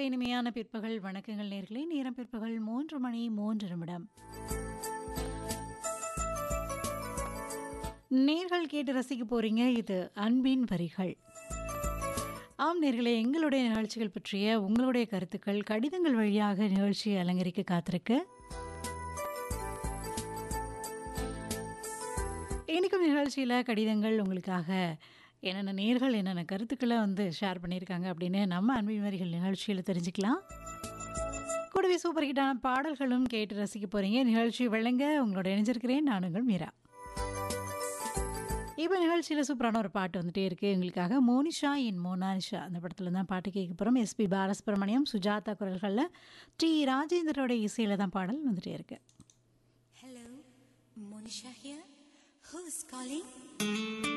இனிமையான பிற்பகல் வணக்கங்கள் நேர்களே நேரம் பிற்பகல் மூன்று மணி மூன்று நிமிடம் நேர்கள் கேட்டு ரசிக்க போறீங்க இது அன்பின் வரிகள் ஆம் நேர்களே எங்களுடைய நிகழ்ச்சிகள் பற்றிய உங்களுடைய கருத்துக்கள் கடிதங்கள் வழியாக நிகழ்ச்சியை அலங்கரிக்க காத்திருக்கு இன்றைக்கும் நிகழ்ச்சியில் கடிதங்கள் உங்களுக்காக என்னென்ன நேர்கள் என்னென்ன கருத்துக்களை வந்து ஷேர் பண்ணியிருக்காங்க அப்படின்னு நம்ம அன்பின் வரிகள் நிகழ்ச்சியில் தெரிஞ்சுக்கலாம் கூடவே சூப்பர் ஹிட்டான பாடல்களும் கேட்டு ரசிக்க போகிறீங்க நிகழ்ச்சி வழங்க உங்களோட இணைஞ்சிருக்கிறேன் நான் உங்கள் மீரா இப்போ நிகழ்ச்சியில் சூப்பரான ஒரு பாட்டு வந்துட்டே இருக்கு எங்களுக்காக மோனிஷா இன் மோனானிஷா அந்த படத்தில் தான் பாட்டு கேட்க போகிறோம் எஸ்பி பாலசுப்ரமணியம் சுஜாதா குரல்களில் டி ராஜேந்திரோட இசையில் தான் பாடல் வந்துட்டே இருக்கு Hello, Monisha here. Who's calling?